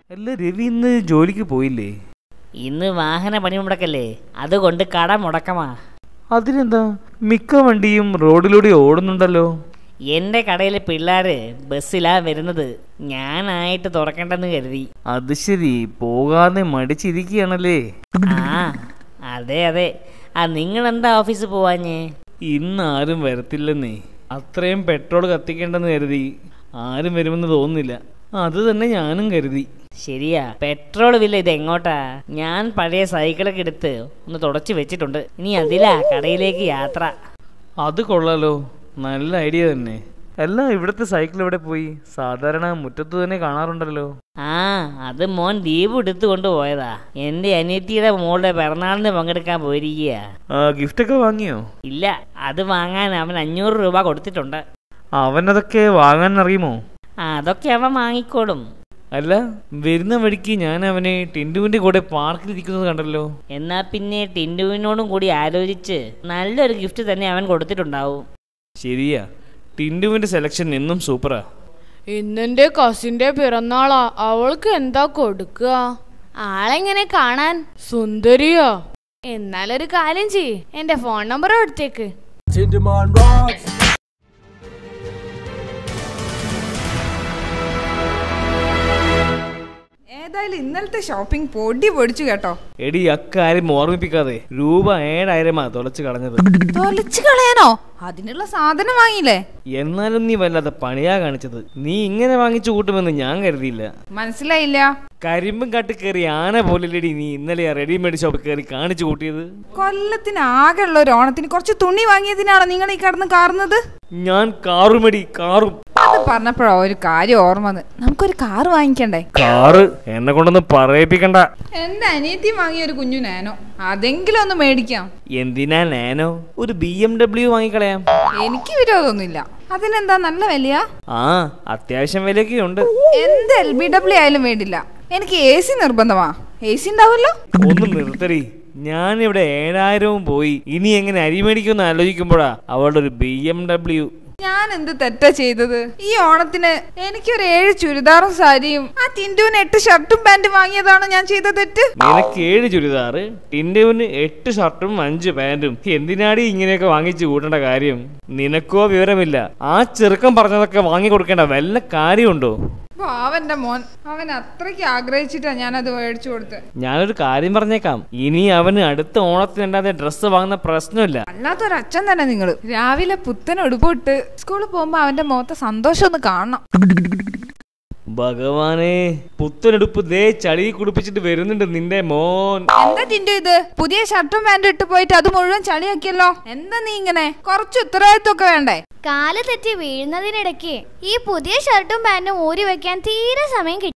അല്ല രവി ഇന്ന് ജോലിക്ക് പോയില്ലേ ഇന്ന് വാഹന പണിമുടക്കല്ലേ അതുകൊണ്ട് കട മുടക്കമാ അതിനെന്താ മിക്ക വണ്ടിയും റോഡിലൂടെ ഓടുന്നുണ്ടല്ലോ എൻ്റെ കടയിലെ പിള്ളേര് ബസ്സിലാ വരുന്നത് ഞാനായിട്ട് തുറക്കണ്ടെന്ന് കരുതി അത് ശരി പോകാതെ മടിച്ചിരിക്കുകയാണല്ലേ ആ അതെ അതെ ആ നിങ്ങളെന്താ ഓഫീസിൽ പോവാഞ്ഞേ ഇന്ന് ആരും വരത്തില്ലെന്നേ അത്രയും പെട്രോൾ കത്തിക്കേണ്ടെന്ന് കരുതി ആരും വരുമെന്ന് തോന്നുന്നില്ല അത് തന്നെ ഞാനും കരുതി ശരിയാ പെട്രോൾ വില്ല ഇത് എങ്ങോട്ടാ ഞാൻ പഴയ സൈക്കിളൊക്കെ എടുത്ത് ഒന്ന് തുടച്ച് വെച്ചിട്ടുണ്ട് ഇനി അതിലാ കടയിലേക്ക് യാത്ര അത് കൊള്ളാലോ നല്ല ഐഡിയ തന്നെ അല്ല ഇവിടുത്തെ സൈക്കിൾ എവിടെ പോയി സാധാരണ മുറ്റത്ത് തന്നെ കാണാറുണ്ടല്ലോ ആ അത് മോൻ ദീപ് എടുത്തു കൊണ്ടുപോയതാ എൻ്റെ അനിയത്തിയുടെ മോളുടെ പിറന്നാളിന് പങ്കെടുക്കാൻ പോയിരിക്കുക ആ ഗിഫ്റ്റൊക്കെ വാങ്ങിയോ ഇല്ല അത് വാങ്ങാൻ അവൻ അഞ്ഞൂറ് രൂപ കൊടുത്തിട്ടുണ്ട് അവനതൊക്കെ വാങ്ങാൻ അറിയുമോ ആ, അതൊക്കെ അവൻ വാങ്ങിക്കോളും അല്ല വരുന്ന വഴിക്ക് ഞാൻ അവനെ ടിൻഡുവിന്റെ കൂടെ പാർക്കിൽ ഇരിക്കുന്നത് കണ്ടല്ലോ എന്നാ പിന്നെ ടിൻഡുവിനോടും കൂടി ആലോചിച്ച് നല്ലൊരു ഗിഫ്റ്റ് തന്നെ അവൻ കൊടുത്തിട്ടുണ്ടാവും ശരിയാ ടിൻഡുവിന്റെ സെലക്ഷൻ എന്നും സൂപ്പറാ ഇന്നെന്റെ കസിന്റെ പിറന്നാളാ അവൾക്ക് എന്താ കൊടുക്കുക ആളെങ്ങനെ കാണാൻ സുന്ദരിയാ എന്നാലൊരു കാര്യം ചെയ്യ് എന്റെ ഫോൺ നമ്പർ എടുത്തേക്ക് Tinderman rocks. ഏതായാലും ഇന്നലത്തെ ഷോപ്പിംഗ് പൊടി പൊടിച്ചു കേട്ടോ എടി അക്കാര്യം ഓർമ്മിപ്പിക്കാതെ രൂപ ഏഴായിരമാ തുളച്ച് കളഞ്ഞത് തൊലച്ചു കളയാനോ അതിനുള്ള സാധനം വാങ്ങിയില്ലേ എന്നാലും നീ വല്ലാതെ പണിയാ കാണിച്ചത് നീ ഇങ്ങനെ വാങ്ങിച്ചു കൂട്ടുമെന്ന് ഞാൻ കരുതിയില്ല മനസ്സിലായില്ല കരിമ്പും കാട്ടി കയറി ആന പോലല്ലേടി നീ ഇന്നലെ ആ റെഡിമെയ്ഡ് ഷോപ്പിൽ കയറി കാണിച്ചു കൂട്ടിയത് കൊല്ലത്തിന് ആകെയുള്ള ഒരു ഓണത്തിന് കുറച്ച് തുണി വാങ്ങിയതിനാണോ നിങ്ങൾ ഈ കിടന്ന് കാറുന്നത് ഞാൻ കാറുമടി കാറും അത് പറഞ്ഞപ്പോഴാ ഒരു കാര്യം ഓർമ്മ വന്ന് നമുക്കൊരു കാറ് വാങ്ങിക്കണ്ടേ കാറ് എന്നെ കൊണ്ടൊന്നും പറയിപ്പിക്കണ്ട എന്റെ അനിയത്തി വാങ്ങിയ ഒരു കുഞ്ഞു നാനോ അതെങ്കിലും ഒന്ന് മേടിക്കാം എന്തിനാ നാനോ ഒരു ബി എം ഡബ്ല്യു വാങ്ങിക്കളയാം എനിക്ക് വിരോധമൊന്നുമില്ല അതിനെന്താ നല്ല വിലയാ ആ അത്യാവശ്യം വിലയൊക്കെ ഉണ്ട് എന്ത് എൽ ബി ഡബ്ല്യു ആയാലും വേണ്ടില്ല എനിക്ക് എ സി നിർബന്ധമാ എ സി ഉണ്ടാവുമല്ലോ ഒന്ന് നിർത്തടി ഞാനിവിടെ ഏഴായിരവും പോയി ഇനി എങ്ങനെ അരി മേടിക്കുമെന്ന് ആലോചിക്കുമ്പോഴാ അവളുടെ ഒരു ബി എം ഡബ്ല്യു ഞാൻ എന്ത് തെറ്റാ ചെയ്തത് ഈ ഓണത്തിന് എനിക്കൊരു ഏഴ് ചുരിദാറും സാരിയും ആ ടിൻഡുവിന് എട്ട് ഷർട്ടും പാന്റും വാങ്ങിയതാണോ ഞാൻ ചെയ്ത തെറ്റ് നിനക്ക് ഏഴ് ചുരിദാറ് ടിൻഡുവിന് എട്ട് ഷർട്ടും അഞ്ച് പാന്റും എന്തിനാടി ഇങ്ങനെയൊക്കെ വാങ്ങിച്ചു കൂട്ടേണ്ട കാര്യം നിനക്കോ വിവരമില്ല ആ ചെറുക്കം പറഞ്ഞതൊക്കെ വാങ്ങി കൊടുക്കേണ്ട വല്ല കാര്യമുണ്ടോ പാവന്റെ മോൻ അവൻ അത്രയ്ക്ക് ആഗ്രഹിച്ചിട്ടാ ഞാൻ അത് മേടിച്ചു കൊടുത്തത് ഞാനൊരു കാര്യം പറഞ്ഞേക്കാം ഇനി അവന് അടുത്ത ഓണത്തിനുണ്ടാതെ ഡ്രസ്സ് വാങ്ങുന്ന പ്രശ്നമില്ല അല്ലാത്തൊരു അച്ഛൻ തന്നെ നിങ്ങള് രാവിലെ പുത്തൻ ഉടുപ്പിട്ട് സ്കൂളിൽ പോകുമ്പോ അവന്റെ മുഖത്തെ സന്തോഷം ഒന്ന് കാണണം ഭഗവാനെ പുത്തനെടുപ്പ് ദേ ചളി കുടിപ്പിച്ചിട്ട് വരുന്നുണ്ട് നിന്റെ മോൻ എന്താ ടിൻഡു ഇത് പുതിയ ഷർട്ടും പാന്റും ഇട്ട് പോയിട്ട് അത് മുഴുവൻ ചളിയാക്കിയല്ലോ എന്താ നീ ഇങ്ങനെ കുറച്ച് ഉത്തരവാദിത്വമൊക്കെ വേണ്ടേ കാല് തെറ്റി വീഴുന്നതിനിടയ്ക്ക് ഈ പുതിയ ഷർട്ടും പാന്റും ഊരി വെക്കാൻ തീരെ സമയം കിട്ടി